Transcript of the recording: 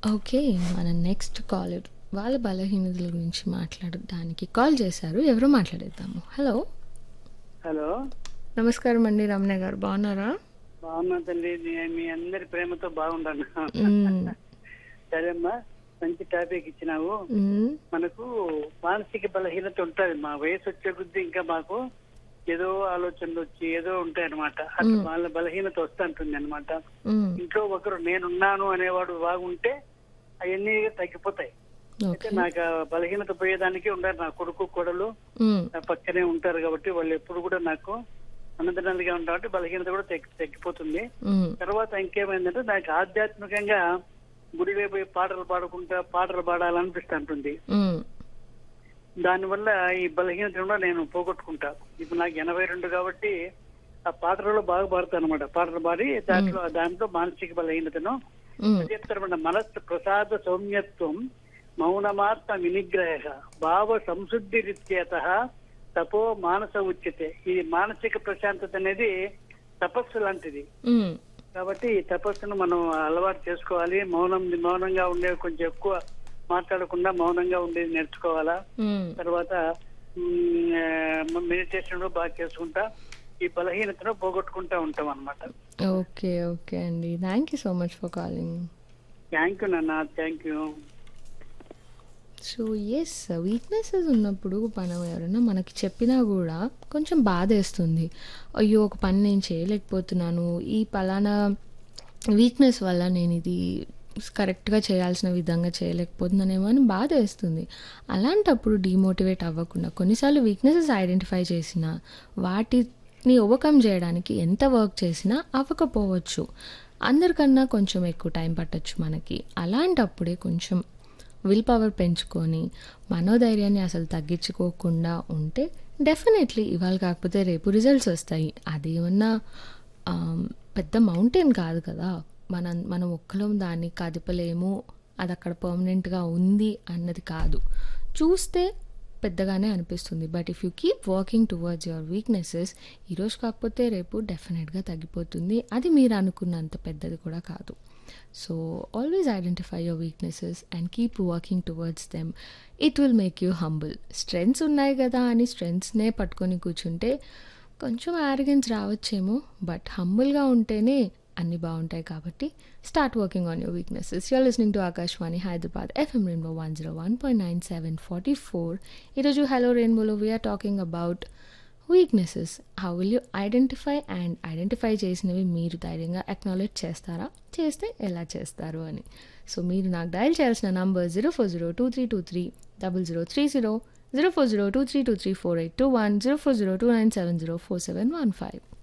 Okay. మన next caller వాళ్ళ బలహీనతల గురించి మాట్లాడడానికి కాల్ చేశారు. ఎవరో మాట్లాడేద్దాము. హలో! హలో నమస్కారం అండి రమణ గారు. బాగున్నారా? బాగున్నా తల్లి నీ- మీ అందరి ప్రేమతో బాగుంటాను హ్మ్. సరే అమ్మా మంచి టాపిక్ ఇచ్చినావు హ్మ్. మనకు మానసిక బలహీనత ఉంటుంది మా వయసు వచ్చే కొద్దీ ఇంకా మాకు ఏదో ఆలోచనలు వచ్చి ఏదో ఉంటాయి అనమాట అట్లా వాళ్ళ బలహీనత వస్తుంటుంది అనమాట హ్మ్. ఇంట్లో ఒకరు నేనున్నాను అనేవాడు బాగుంటే అవన్నీ తగ్గిపోతాయి అయితే ఓకే. నాకు ఆ బలహీనత పోయేదానికి ఉండాలి నా కొడుకు కొడలు హ్మ్. నా పక్కనే ఉంటారు కాబట్టి వాళ్ళు ఎప్పుడు కూడా నాకు అన్నదనాలుగా ఉంటారు కాబట్టి బలహీనత కూడా తగ్గి తగ్గిపోతుంది హ్మ్. తర్వాత ఇంకేమైందంటే నాకు ఆధ్యాత్మికంగా గుడిలో పోయి పాటలు పాడుకుంటా పాటలు పాడాలనిపిస్తుంటుంది హ్మ్. దానివల్ల ఈ బలహీనత కూడా నేను పోగొట్టుకుంటా ఇప్పుడు నాకు ఎనభై రెండు కాబట్టి ఆ పాటలలో బాగా పాడతాను అనమాట పాటలు పాడి దాంట్లో దాంట్లో మానసిక బలహీనతను హ్మ్. చెప్తారన్నమాట మనస్సు ప్రసాద సౌమ్యత్వం మౌనమాత్మ వినిగ్రహ భావ సంశుద్ధి రీత్యేత తపో మానస ఉచ్యతే ఈ మానసిక ప్రశాంతత అనేది తపస్సు లాంటిది హ్మ్. కాబట్టి ఈ తపస్సును మనం అలవాటు చేసుకోవాలి మౌనం మౌనంగా ఉండే కొంచెం ఎక్కువ మాట్లాడకుండా మౌనంగా ఉండేది నేర్చుకోవాలా హ్మ్. తర్వాత మెడిటేషన్ బాగా చేసుకుంటా ఈ బలహీనతను పోగొట్టుకుంటా ఉంటాం అన్నమాట ఓకే. ఓకే అండి. Thank you so much for calling. Thank you నాన్న thank you so yes weaknesses ఉన్నప్పుడు మనం ఎవరైనా మనకి చెప్పినా గూడా కొంచెం బాధేస్తుంది. అయ్యో! ఒక పని నేను చేయలేకపోతున్నాను. ఈ పలానా వీక్‌నెస్ వల్ల నేనిది కరెక్ట్‌గా చేయాల్సిన విధంగా చేయలేకపోతున్నానేమో అని బాధేస్తుంది. అలాంటప్పుడు డీమోటివేట్ అవ్వకుండా కొన్నిసార్లు వీక్‌నెసెస్ ఐడెంటిఫై చేసినా వాటిని ఓవర్‌కమ్ జేయడానికి ఎంత వర్క్ చేసినా అవ్వకపోవచ్చు. అందరికన్నా కొంచెం ఎక్కువ టైం పట్టొచ్చు మనకి. అలాంటప్పుడే కొంచెం విల్ పవర్ పెంచుకొని మనోధైర్యాన్ని అసలు తగ్గించుకోకుండా ఉంటే డెఫినెట్‌లీ ఇవాళ కాకపోతే రేపు రిజల్ట్స్ వస్తాయి. అదేమన్నా ఆహ్, పెద్ద మౌంటైన్ కాదు కదా! మనం మనం ఒక్కలం దాన్ని కదపలేము. అది అక్కడ పర్మనెంట్‌గా ఉంది అన్నది కాదు. చూస్తే పెద్దగానే అనిపిస్తుంది. But if you keep working towards your weaknesses ఈరోజు కాకపోతే రేపు డెఫినెట్‌గా తగ్గిపోతుంది. అది మీరు అనుకున్నంత పెద్దది కూడా కాదు. So always identify your weaknesses and keep working towards them. It will make you humble. Strengths ఉన్నాయి గదా! అని స్ట్రెంగ్త్స్‌నే పట్టుకొని కూర్చుంటే కొంచెం యారగెన్స్ రావచ్చేమో. బట్ హంబుల్‌గా ఉంటేనే అన్నీ బావుంటాయి కాబట్టి start working on your weaknesses. You are listening to Akashvani Hyderabad FM rainbow 101.97 44 ఈరోజు హలో రెయిన్బోలో we are talking about weaknesses. How will you identify and identify చేసినవి మీరు ధైర్యంగా అక్నాలెడ్జ్ చేస్తారా? చేస్తే ఎలా చేస్తారు అని. సో మీరు నాకు డయల్ చేయాల్సిన నంబర్ 0402323 0030 0402323 4821 04029704715